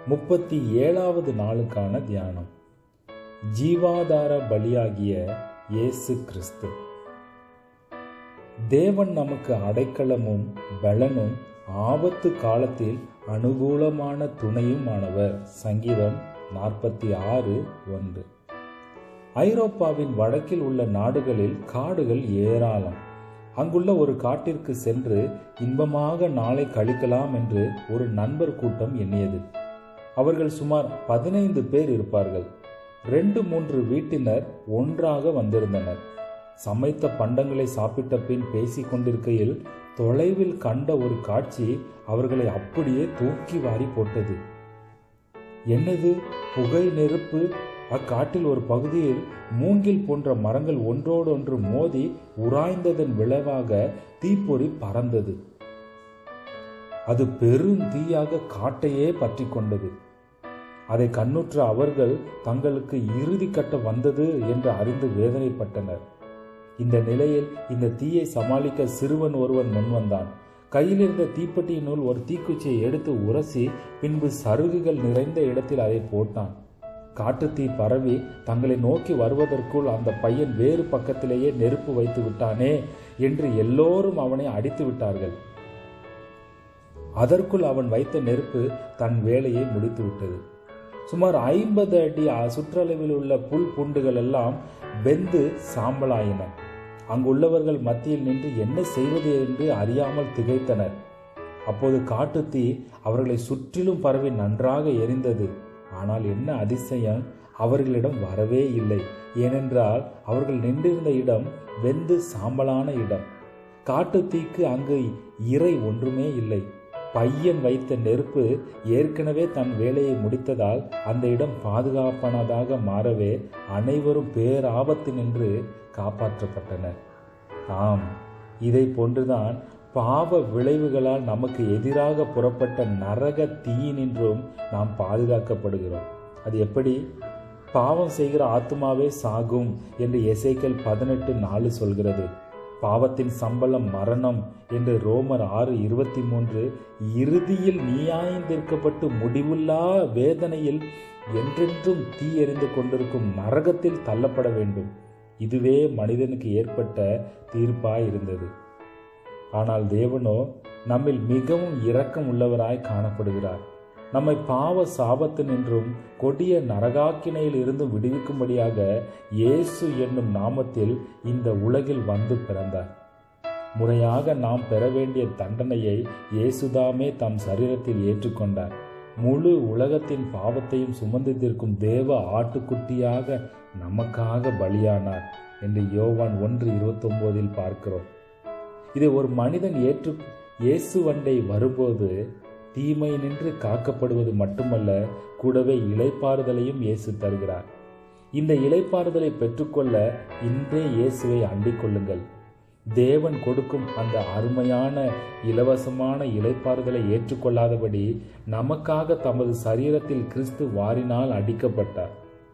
முப்பத்தி ஏழாவது நாளுக்கான தியானம் ஜீவாதார பலியாகிய இயேசு கிறிஸ்து தேவன் நமக்கு அடைக்கலமும் பலனும் ஆபத்து காலத்தில் அனுகூலமான துணையுமானவர் சங்கீதம் நாற்பத்தி ஆறு ஒன்று ஐரோப்பாவின் வடக்கில் உள்ள நாடுகளில் காடுகள் ஏராளம் அங்குள்ள ஒரு காட்டிற்கு சென்று இன்பமாக நாளை கழிக்கலாம் என்று ஒரு நண்பர் கூட்டம் எண்ணியது அவர்கள் சுமார் பதினைந்து பேர் இருப்பார்கள் ரெண்டு மூன்று வீட்டினர் ஒன்றாக வந்திருந்தனர் சமைத்த பண்டங்களை சாப்பிட்ட பின் பேசிக் கொண்டிருக்கையில் தொலைவில் கண்ட ஒரு காட்சி அவர்களை அப்படியே தூக்கி வாரி போட்டது என்னது புகை நெருப்பு அக்காட்டில் ஒரு பகுதியில் மூங்கில் போன்ற மரங்கள் ஒன்றோடொன்று மோதி உராய்ந்ததன் விளைவாக தீப்பொறி பறந்தது அது பெரும் தீயாக காட்டையே பற்றி கொண்டது அதை கண்ணுற்ற அவர்கள் தங்களுக்கு இறுதி கட்ட வந்தது என்று அறிந்து வேதனைப்பட்டனர் இந்த நிலையில் இந்த தீயை சமாளிக்க சிறுவன் ஒருவன் முன்வந்தான் கையில் இருந்த தீப்பெட்டியினுள் ஒரு தீக்குச்சியை எடுத்து உரசி பின்பு சருகுகள் நிறைந்த இடத்தில் அதை போட்டான் காட்டுத்தீ பரவி தங்களை நோக்கி வருவதற்குள் அந்த பையன் வேறு பக்கத்திலேயே நெருப்பு வைத்து விட்டானே என்று எல்லோரும் அவனை அடித்து விட்டார்கள் அதற்குள் அவன் வைத்த நெருப்பு தன் வேலையை முடித்து விட்டது சுமார் ஐம்பது அடி சுற்றளவில் உள்ள புல் புண்டுகள் எல்லாம் வெந்து சாம்பலாயின அங்குள்ளவர்கள் மத்தியில் நின்று என்ன செய்வது என்று அறியாமல் திகைத்தனர் அப்போது காட்டுத்தீ அவர்களை சுற்றிலும் பரவி நன்றாக எரிந்தது ஆனால் என்ன அதிசயம் அவர்களிடம் வரவே இல்லை ஏனென்றால் அவர்கள் நின்றிருந்த இடம் வெந்து சாம்பலான இடம் காட்டுத்தீக்கு அங்கு இறை ஒன்றுமே இல்லை பையன் வைத்த நெருப்பு ஏற்கனவே தன் வேலையை முடித்ததால் அந்த இடம் பாதுகாப்பானதாக மாறவே அனைவரும் பேராபத்து நின்று காப்பாற்றப்பட்டனர் ஆம் இதை போன்றுதான் பாவ விளைவுகளால் நமக்கு எதிராக புறப்பட்ட நரக தீயினின்றும் நாம் பாதுகாக்கப்படுகிறோம் அது எப்படி பாவம் செய்கிற ஆத்மாவே சாகும் என்று எசைக்கல் பதினெட்டு நாலு சொல்கிறது பாவத்தின் சம்பளம் மரணம் என்று ரோமர் ஆறு இருபத்தி மூன்று இறுதியில் நியாயந்திருக்கப்பட்டு முடிவில்லா வேதனையில் என்றென்றும் தீ எறிந்து கொண்டிருக்கும் நரகத்தில் தள்ளப்பட வேண்டும் இதுவே மனிதனுக்கு ஏற்பட்ட தீர்ப்பாய் இருந்தது ஆனால் தேவனோ நம்மில் மிகவும் இரக்கம் உள்ளவராய் காணப்படுகிறார் நம்மை பாவ சாபத்து நின்றும் கொடிய நரகாக்கினையில் இருந்து விடுவிக்கும்படியாக இயேசு என்னும் நாமத்தில் இந்த உலகில் வந்து பிறந்தார் முறையாக நாம் பெற வேண்டிய தண்டனையை இயேசுதாமே தம் சரீரத்தில் ஏற்றுக்கொண்டார் முழு உலகத்தின் பாவத்தையும் சுமந்து தீர்க்கும் தேவ ஆட்டுக்குட்டியாக நமக்காக பலியானார் என்று யோவான் ஒன்று இருபத்தொன்பதில் பார்க்கிறோம் இதை ஒரு மனிதன் ஏற்று இயேசு வண்டை வரும்போது தீமை நின்று காக்கப்படுவது மட்டுமல்ல கூடவே இலைப்பாறுதலையும் இயேசு தருகிறார் இந்த இலைப்பாறுதலை பெற்றுக்கொள்ள இன்றே இயேசுவை அண்டிக் கொள்ளுங்கள் தேவன் கொடுக்கும் அந்த அருமையான இலவசமான இலைப்பாறுதலை ஏற்றுக்கொள்ளாதபடி நமக்காக தமது சரீரத்தில் கிறிஸ்து வாரினால் அடிக்கப்பட்டார்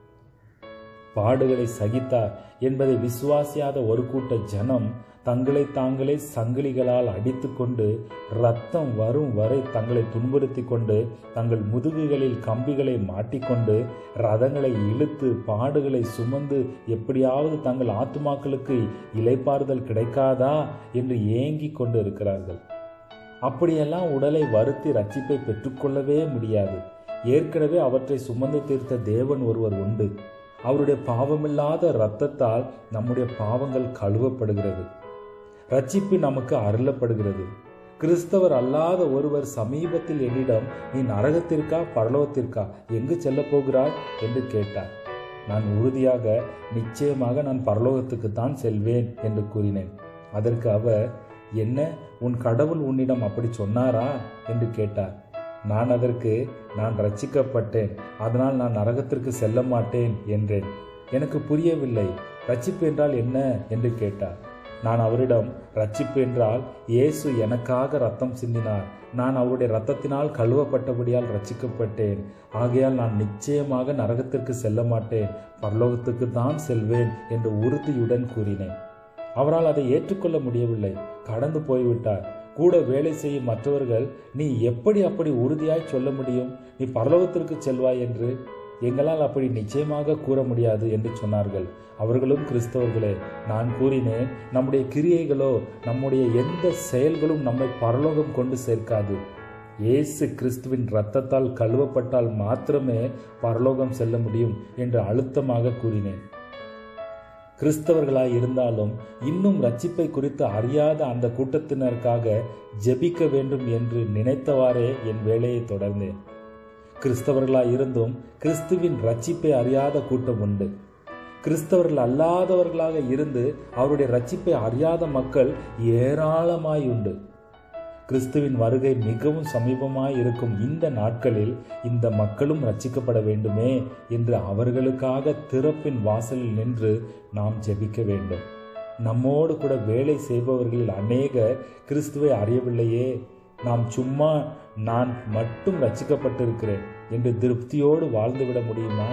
பாடுகளை சகித்தார் என்பதை விசுவாசியாத ஒரு கூட்ட ஜனம் தங்களை தாங்களே சங்கிலிகளால் அடித்துக்கொண்டு ரத்தம் வரும் வரை தங்களை துன்புறுத்தி கொண்டு தங்கள் முதுகுகளில் கம்பிகளை மாட்டிக்கொண்டு ரதங்களை இழுத்து பாடுகளை சுமந்து எப்படியாவது தங்கள் ஆத்துமாக்களுக்கு இலைப்பாறுதல் கிடைக்காதா என்று ஏங்கி கொண்டு இருக்கிறார்கள் அப்படியெல்லாம் உடலை வருத்தி ரட்சிப்பை பெற்றுக்கொள்ளவே முடியாது ஏற்கனவே அவற்றை சுமந்து தீர்த்த தேவன் ஒருவர் உண்டு அவருடைய பாவமில்லாத இரத்தத்தால் நம்முடைய பாவங்கள் கழுவப்படுகிறது ரட்சிப்பு நமக்கு அருளப்படுகிறது கிறிஸ்தவர் அல்லாத ஒருவர் சமீபத்தில் என்னிடம் நீ நரகத்திற்கா பரலோகத்திற்கா எங்கு செல்ல போகிறாய் என்று கேட்டார் நான் உறுதியாக நிச்சயமாக நான் பரலோகத்துக்கு தான் செல்வேன் என்று கூறினேன் அதற்கு அவர் என்ன உன் கடவுள் உன்னிடம் அப்படி சொன்னாரா என்று கேட்டார் நான் அதற்கு நான் ரட்சிக்கப்பட்டேன் அதனால் நான் நரகத்திற்கு செல்ல மாட்டேன் என்றேன் எனக்கு புரியவில்லை ரட்சிப்பு என்றால் என்ன என்று கேட்டார் நான் அவரிடம் ரட்சிப்பு என்றால் இயேசு எனக்காக ரத்தம் சிந்தினார் நான் அவருடைய ரத்தத்தினால் கழுவப்பட்டபடியால் ரட்சிக்கப்பட்டேன் ஆகையால் நான் நிச்சயமாக நரகத்திற்கு செல்ல மாட்டேன் பரலோகத்துக்கு தான் செல்வேன் என்று உறுதியுடன் கூறினேன் அவரால் அதை ஏற்றுக்கொள்ள முடியவில்லை கடந்து போய்விட்டார் கூட வேலை செய்யும் மற்றவர்கள் நீ எப்படி அப்படி உறுதியாய் சொல்ல முடியும் நீ பரலோகத்திற்கு செல்வாய் என்று எங்களால் அப்படி நிச்சயமாக கூற முடியாது என்று சொன்னார்கள் அவர்களும் கிறிஸ்தவர்களே நான் கூறினேன் நம்முடைய கிரியைகளோ நம்முடைய எந்த செயல்களும் நம்மை பரலோகம் கொண்டு சேர்க்காது இயேசு கிறிஸ்துவின் இரத்தத்தால் கழுவப்பட்டால் மாத்திரமே பரலோகம் செல்ல முடியும் என்று அழுத்தமாக கூறினேன் கிறிஸ்தவர்களாய் இருந்தாலும் இன்னும் ரட்சிப்பை குறித்து அறியாத அந்த கூட்டத்தினருக்காக ஜெபிக்க வேண்டும் என்று நினைத்தவாறே என் வேலையை தொடர்ந்தேன் கிறிஸ்தவர்களாய் இருந்தும் கிறிஸ்துவின் ரட்சிப்பை அறியாத கூட்டம் உண்டு கிறிஸ்தவர்கள் அல்லாதவர்களாக இருந்து அவருடைய ரட்சிப்பை அறியாத மக்கள் ஏராளமாய் உண்டு கிறிஸ்துவின் வருகை மிகவும் சமீபமாய் இருக்கும் இந்த நாட்களில் இந்த மக்களும் ரட்சிக்கப்பட வேண்டுமே என்று அவர்களுக்காக திறப்பின் வாசலில் நின்று நாம் ஜெபிக்க வேண்டும் நம்மோடு கூட வேலை செய்பவர்களில் அநேக கிறிஸ்துவை அறியவில்லையே நாம் சும்மா நான் மட்டும் ரட்சிக்கப்பட்டிருக்கிறேன் என்று திருப்தியோடு வாழ்ந்துவிட முடியுமா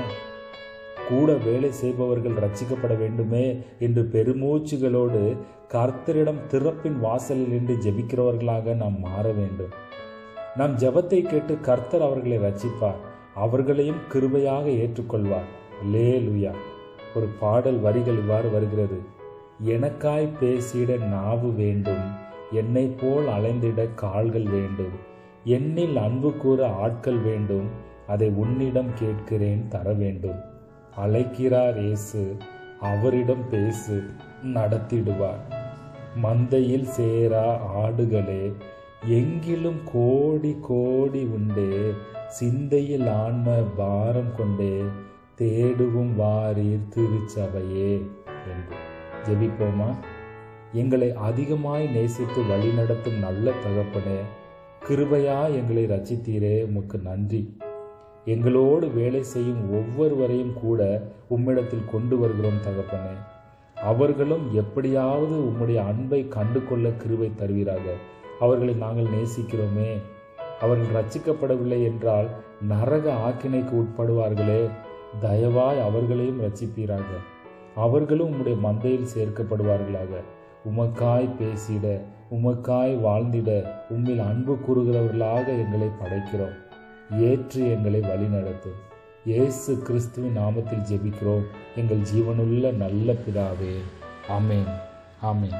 கூட வேலை செய்பவர்கள் ரட்சிக்கப்பட வேண்டுமே என்று பெருமூச்சுகளோடு கர்த்தரிடம் திறப்பின் வாசலில் நின்று ஜெபிக்கிறவர்களாக நாம் மாற வேண்டும் நம் ஜெபத்தை கேட்டு கர்த்தர் அவர்களை ரட்சிப்பார் அவர்களையும் கிருபையாக ஏற்றுக்கொள்வார் லே லுயா ஒரு பாடல் வரிகள் இவ்வாறு வருகிறது எனக்காய் பேசிட நாவு வேண்டும் என்னை போல் அலைந்திட கால்கள் வேண்டும் என்னில் அன்பு கூற ஆட்கள் வேண்டும் அதை உன்னிடம் கேட்கிறேன் தர வேண்டும் அழைக்கிறார் இயேசு அவரிடம் பேசு நடத்திடுவார் மந்தையில் சேரா ஆடுகளே எங்கிலும் கோடி கோடி உண்டே சிந்தையில் ஆன்ம பாரம் கொண்டே தேடுவும் வாரீர் திருச்சபையே என்று ஜெபிப்போமா எங்களை அதிகமாய் நேசித்து வழிநடத்தும் நல்ல தகப்பனே கிருபையா எங்களை ரச்சித்தீரே உமக்கு நன்றி எங்களோடு வேலை செய்யும் ஒவ்வொருவரையும் கூட உம்மிடத்தில் கொண்டு வருகிறோம் தகப்பனே அவர்களும் எப்படியாவது உம்முடைய அன்பை கண்டு கொள்ள கிருபை தருவீராக அவர்களை நாங்கள் நேசிக்கிறோமே அவர்கள் ரட்சிக்கப்படவில்லை என்றால் நரக ஆக்கினைக்கு உட்படுவார்களே தயவாய் அவர்களையும் ரட்சிப்பீராக அவர்களும் உம்முடைய மந்தையில் சேர்க்கப்படுவார்களாக உமக்காய் பேசிட உமக்காய் வாழ்ந்திட உம்மில் அன்பு கூறுகிறவர்களாக எங்களை படைக்கிறோம் ஏற்று எங்களை வழிநடத்தும் இயேசு கிறிஸ்துவின் நாமத்தில் ஜெபிக்கிறோம் எங்கள் ஜீவனுள்ள நல்ல பிதாவே ஆமேன் ஆமேன்